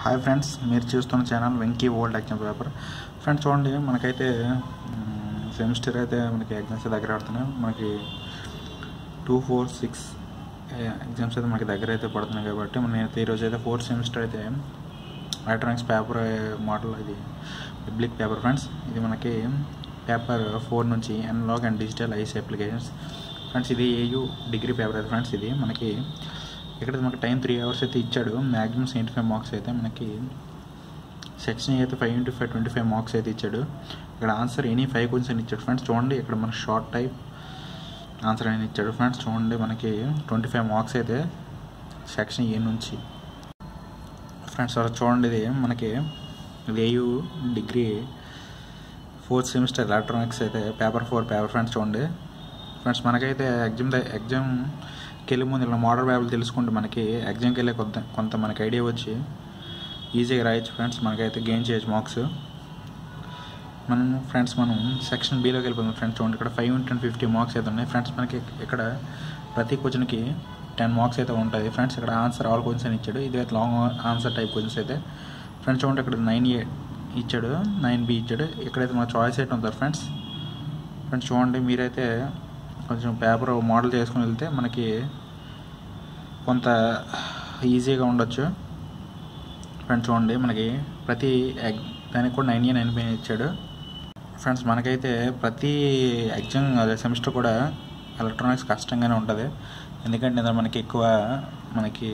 hi friends మీరు చూస్తున్న channel Venky old exam paper friends చూడండి మనకైతే సెమిస్టర్ అయితే మనకి ఎగ్జామ్స్ దగ్గర పడుతున్నాయి మనకి టూ ఫోర్ సిక్స్ ఎగ్జామ్స్ అయితే మనకి దగ్గర అయితే పడుతున్నాయి కాబట్టి నేనైతే ఈరోజు అయితే ఫోర్త్ సెమిస్టర్ అయితే ఎలక్ట్రానిక్స్ పేపర్ మోడల్ ఇది పబ్లిక్ పేపర్ ఫ్రెండ్స్ ఇది మనకి పేపర్ ఫోర్ నుంచి analog and digital ICs applications friends ఇది ఏయూ డిగ్రీ పేపర్ అయితే ఫ్రెండ్స్ ఇది మనకి ఇక్కడ మనకి టైం త్రీ అవర్స్ అయితే ఇచ్చాడు మ్యాక్సిమం సెవెంటీ ఫైవ్ మార్క్స్ అయితే మనకి సెక్షన్ అయితే five into five twenty five marks అయితే ఇచ్చాడు ఇక్కడ ఆన్సర్ ఎనీ ఫైవ్ క్వశ్చన్ ఇచ్చాడు ఫ్రెండ్స్ చూడండి ఇక్కడ మన షార్ట్ టైప్ ఆన్సర్ అని ఇచ్చాడు ఫ్రెండ్స్ చూడండి మనకి ట్వంటీ ఫైవ్ మార్క్స్ అయితే సెక్షన్ ఏ నుంచి ఫ్రెండ్స్ అలా చూడండి ఇది మనకి AU degree fourth semester electronics అయితే పేపర్ ఫోర్ పేపర్ ఫ్రెండ్స్ చూడండి ఫ్రెండ్స్ మనకైతే ఎగ్జామ్ ఎగ్జామ్కి వెళ్ళే ముందు ఇలా మోడల్ పేపర్లు తెలుసుకుంటే మనకి ఎగ్జామ్కి వెళ్ళే కొంత కొంత మనకి ఐడియా వచ్చి ఈజీగా రాయొచ్చు ఫ్రెండ్స్ మనకైతే గెయిన్ చేయొచ్చు మార్క్స్ మనం ఫ్రెండ్స్ మనం సెక్షన్ బీలోకి వెళ్ళిపోతాం ఫ్రెండ్స్ చూడండి ఇక్కడ ఫైవ్ టెన్ ఫిఫ్టీ మార్క్స్ అయితే ఉన్నాయి ఫ్రెండ్స్ మనకి ఇక్కడ ప్రతి క్వశ్చన్కి టెన్ మార్క్స్ అయితే ఉంటుంది ఫ్రెండ్స్ ఇక్కడ ఆన్సర్ ఆల్ క్వశ్చన్స్ అని ఇచ్చాడు ఇది లాంగ్ ఆన్సర్ టైప్ క్వశ్చన్స్ అయితే ఫ్రెండ్స్ చూడండి ఇక్కడ నైన్ ఏ ఇచ్చాడు నైన్ బి ఇచ్చాడు ఇక్కడైతే మన చాయిస్ అయితే ఉంటుంది ఫ్రెండ్స్ ఫ్రెండ్స్ చూడండి మీరైతే కొంచెం పేపర్ మోడల్ చేసుకుని వెళ్తే మనకి కొంత ఈజీగా ఉండొచ్చు ఫ్రెండ్స్ చూడండి మనకి ప్రతి ఎగ్ దానికి కూడా నైన్ ఏ నైన్ బి ఇచ్చాడు ఫ్రెండ్స్ మనకైతే ప్రతి ఎగ్జామ్ అదే సెమిస్టర్ కూడా ఎలక్ట్రానిక్స్ కష్టంగానే ఉంటుంది ఎందుకంటే ఇందులో మనకి ఎక్కువ మనకి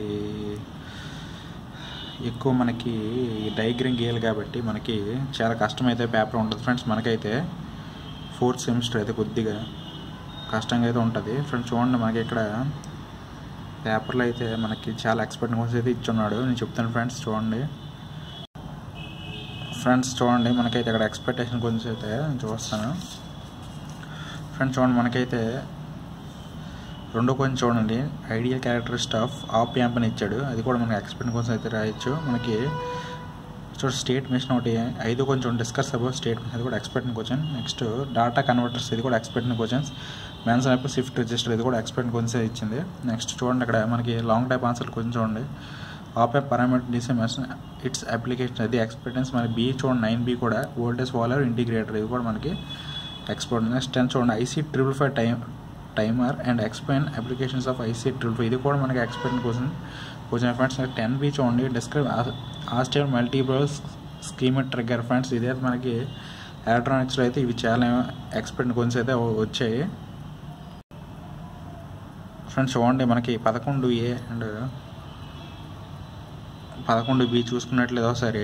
ఎక్కువ మనకి డైగ్రామ్ గీయాలి కాబట్టి మనకి చాలా కష్టమైతే పేపర్ ఉంటుంది ఫ్రెండ్స్ మనకైతే ఫోర్త్ సెమిస్టర్ అయితే కొద్దిగా కష్టంగా అయితే ఉంటుంది ఫ్రెండ్స్ చూడండి మనకి ఇక్కడ పేపర్లో అయితే మనకి చాలా ఎక్స్పర్ట్ కోసం అయితే ఇచ్చున్నాడు నేను చెప్తాను ఫ్రెండ్స్ చూడండి ఫ్రెండ్స్ చూడండి మనకైతే ఇక్కడ ఎక్స్పెక్టేషన్ గురించి అయితే చూస్తాను ఫ్రెండ్స్ చూడండి మనకైతే రెండో కొంచెం చూడండి ideal characteristics of op amp అని ఇచ్చాడు అది కూడా మనకి ఎక్స్పెక్ట్ కోసం అయితే రాయొచ్చు మనకి చూడ స్టేట్ మిషన్ ఒకటి ఐదు కొంచెం డిస్కస్ అబౌట్ స్టేట్ అది కూడా expect question next data converters ఇది కూడా ఎక్స్పెక్ట్ క్వశ్చన్స్ మ్యాన్స్ అయిపోయి స్విఫ్ట్ రిజిస్టర్ ఇది కూడా ఎక్స్పెక్ట్ క్వశ్చన్స్ ఇచ్చింది నెక్స్ట్ చూడండి ఇక్కడ మనకి లాంగ్ టైప్ ఆన్సర్ కొంచెం చూడండి op amp parameter DCMS its application అది ఎక్స్పెక్టెన్స్ మన బీ చూడండి నైన్ బీ కూడా వోల్టేజ్ ఫాలోవర్ ఇంటిగ్రేటర్ ఇది కూడా మనకి ఎక్స్పోర్ట్ నెక్స్ట్ టెన్ చూడండి IC triple five time timer and explain applications of IC triple five ఇది కూడా మనకి expect question question friends ten B చూడండి describe aster multiple Schmitt trigger friends ఇదే మనకి ఎలక్ట్రానిక్స్లో అయితే ఇవి చాలా ఎక్స్పెక్ట్ క్వశ్చన్స్ అయితే వచ్చాయి ఫ్రెండ్స్ చూడండి మనకి పదకొండు ఏ అండ్ పదకొండు బి చూసుకున్నట్లేదు ఒకసారి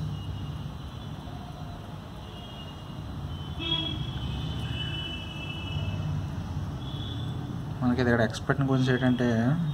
మనకి ఇక్కడ ఎక్స్పెక్ట్ గురించి ఏంటంటే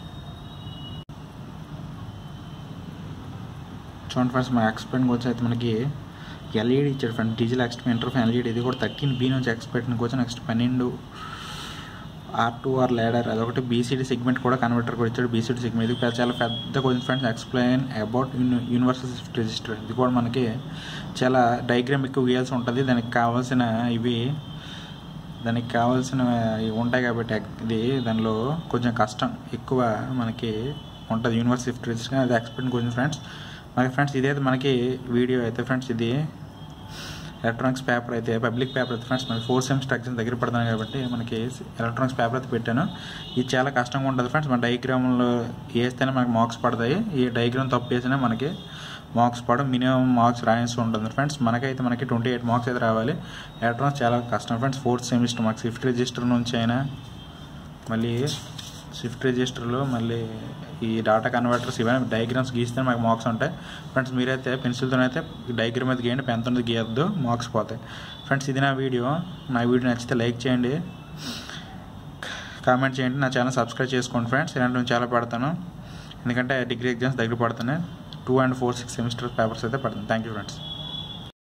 చూడండి ఫ్రెండ్స్ మన ఎక్స్పెక్ట్ గురించి అయితే మనకి ఎల్ఈడి ఇచ్చాడు ఫ్రెండ్స్ డీజిల్ ఎక్స్పెక్ట్ ఇంటర్ఫ్ ఎల్ఈడి ఇది కూడా థర్టీన్ బి నుంచి ఎక్స్పెక్ట్ వచ్చి నెక్స్ట్ పన్నెండు ఆర్ టూ ఆర్ లేడర్ అదొకటి బీసీడీ సెగ్మెంట్ కూడా కన్వర్టర్ కూడా ఇచ్చాడు బీసీడీ సెగ్మెంట్ ఇది చాలా పెద్ద question friends explain about universal shift register ఇది కూడా మనకి చాలా డయాగ్రామ్ ఎక్కువ గీయాల్సి ఉంటుంది దానికి కావాల్సిన ఇవి దానికి కావాల్సిన ఉంటాయి కాబట్టి ఇది దానిలో కొంచెం కష్టం ఎక్కువ మనకి ఉంటుంది యూనివర్స్ స్విఫ్ట్ రిజిస్టర్ అది ఎక్స్పెక్ట్ క్వశ్చన్ ఫ్రెండ్స్ మనకి ఫ్రెండ్స్ ఇదైతే మనకి వీడియో అయితే ఫ్రెండ్స్ ఇది ఎలక్ట్రానిక్స్ పేపర్ అయితే పబ్లిక్ పేపర్ అయితే ఫ్రెండ్స్ మనకి ఫోర్ సెమిస్టర్ ఎగ్జామ్ దగ్గర పడుతున్నాయి కాబట్టి మనకి ఎలక్ట్రానిక్స్ పేపర్ అయితే పెట్టాను ఇది చాలా కష్టంగా ఉంటుంది ఫ్రెండ్స్ మన డయాగ్రామ్లో వేస్తేనే మనకి మార్క్స్ పడతాయి ఈ డయాగ్రామ్ తప్పు వేసినా మనకి మార్క్స్ పడడం మినిమం మార్క్స్ రాయాల్సి ఉంటుంది ఫ్రెండ్స్ మనకైతే మనకి ట్వంటీ ఎయిట్ మార్క్స్ అయితే రావాలి ఎలక్ట్రానిక్స్ చాలా కష్టం ఫ్రెండ్స్ ఫోర్త్ సెమిస్టర్ మాకు స్విఫ్ట్ రిజిస్టర్ నుంచి అయినా మళ్ళీ స్విఫ్ట్ రిజిస్టర్లో మళ్ళీ ఈ డాటా కన్వర్టర్స్ ఇవన్నీ డయాగ్రామ్స్ గీస్తే మాకు మార్క్స్ ఉంటాయి ఫ్రెండ్స్ మీరైతే పెన్సిల్తో అయితే డయాగ్రామ్ అయితే గీయండి పెన్తో గీయద్దు మార్క్స్ పోతాయి ఫ్రెండ్స్ ఇది నా వీడియో నా వీడియో నచ్చితే లైక్ చేయండి కామెంట్ చేయండి నా ఛానల్ సబ్స్క్రైబ్ చేసుకోండి ఫ్రెండ్స్ ఇలాంటివి చాలా పెడతాను ఎందుకంటే డిగ్రీ ఎగ్జామ్స్ దగ్గర పడుతున్నాయి two and four six semester papers అయితే పడుతుంది థ్యాంక్ యూ ఫ్రెండ్స్